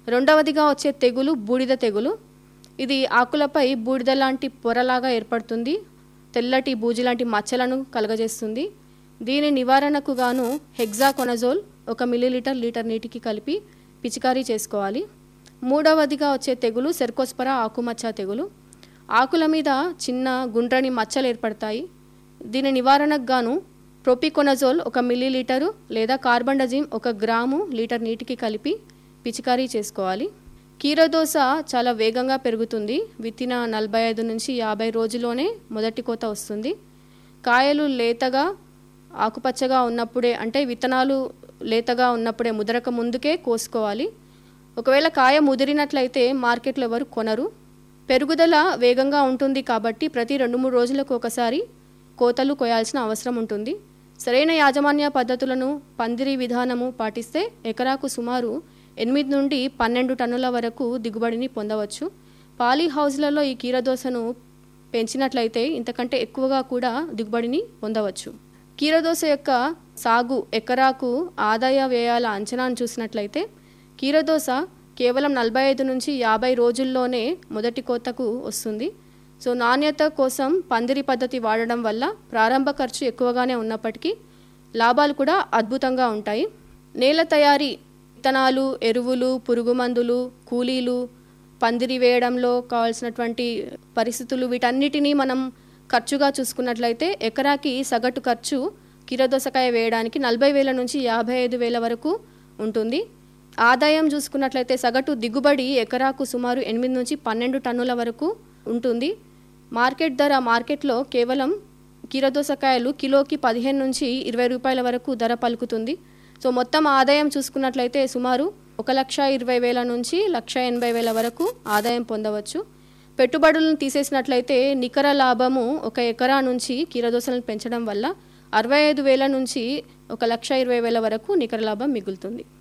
రెండవదిగా వచ్చే తెగులు బూడిద తెగులు ఇది ఆకులపై బూడిద లాంటి పొరలాగా ఏర్పడుతుంది తెల్లటి బూజి లాంటి మచ్చలను కలుగజేస్తుంది దీని నివారణకు గాను హెగ్జాకొనజోల్ ఒక మిల్లీలీటర్ లీటర్ నీటికి కలిపి పిచికారీ చేసుకోవాలి మూడవదిగా వచ్చే తెగులు సెర్కోస్పరా ఆకుమచ్చ తెగులు ఆకుల మీద చిన్న గుండ్రని మచ్చలు ఏర్పడతాయి దీని నివారణకు గాను ప్రొపికొనజోల్ ఒక మిల్లీలీటరు లేదా కార్బండజిమ్ ఒక గ్రాము లీటర్ నీటికి కలిపి పిచికారీ చేసుకోవాలి కీరదోస చాలా వేగంగా పెరుగుతుంది విత్తిన నలభై ఐదు నుంచి యాభై రోజుల్లోనే మొదటి కోత వస్తుంది కాయలు లేతగా ఆకుపచ్చగా ఉన్నప్పుడే అంటే విత్తనాలు లేతగా ఉన్నప్పుడే ముదరక ముందుకే కోసుకోవాలి ఒకవేళ కాయ ముదిరినట్లయితే మార్కెట్లో ఎవరు కొనరు పెరుగుదల వేగంగా ఉంటుంది కాబట్టి ప్రతి రెండు మూడు రోజులకు ఒకసారి కోతలు కొయాల్సిన అవసరం ఉంటుంది సరైన యాజమాన్య పద్ధతులను పందిరి విధానము పాటిస్తే ఎకరాకు సుమారు ఎనిమిది నుండి పన్నెండు టన్నుల వరకు దిగుబడిని పొందవచ్చు పాలీ హౌస్లలో ఈ కీరదోసను పెంచినట్లయితే ఇంతకంటే ఎక్కువగా కూడా దిగుబడిని పొందవచ్చు కీరదోస యొక్క సాగు ఎకరాకు ఆదాయ వ్యయాల అంచనాను చూసినట్లయితే కీరదోస కేవలం నలభై ఐదు నుంచి యాభై రోజుల్లోనే మొదటి కోతకు వస్తుంది సో నాణ్యత కోసం పందిరి పద్ధతి వాడడం వల్ల ప్రారంభ ఖర్చు ఎక్కువగానే ఉన్నప్పటికీ లాభాలు కూడా అద్భుతంగా ఉంటాయి నేల తయారీ విత్తనాలు ఎరువులు పురుగు మందులు కూలీలు పందిరి వేయడంలో కావాల్సినటువంటి పరిస్థితులు వీటన్నిటినీ మనం ఖర్చుగా చూసుకున్నట్లయితే ఎకరాకి సగటు ఖర్చు కీరదోసకాయ వేయడానికి నలభై వేల నుంచి యాభై ఐదు వేల వరకు ఉంటుంది ఆదాయం చూసుకున్నట్లయితే సగటు దిగుబడి ఎకరాకు సుమారు ఎనిమిది నుంచి పన్నెండు టన్నుల వరకు ఉంటుంది మార్కెట్ ధర మార్కెట్లో కేవలం కీరదోసకాయలు కిలోకి పదిహేను నుంచి ఇరవై రూపాయల వరకు ధర పలుకుతుంది సో మొత్తం ఆదాయం చూసుకున్నట్లయితే సుమారు ఒక లక్ష ఇరవై వేల నుంచి లక్ష ఎనభై వేల వరకు ఆదాయం పొందవచ్చు పెట్టుబడులను తీసేసినట్లయితే నికర లాభము ఒక ఎకరా నుంచి కీరదోసలను పెంచడం వల్ల అరవై ఐదు వేల నుంచి ఒక లక్ష ఇరవై వేల వరకు నికర లాభం మిగులుతుంది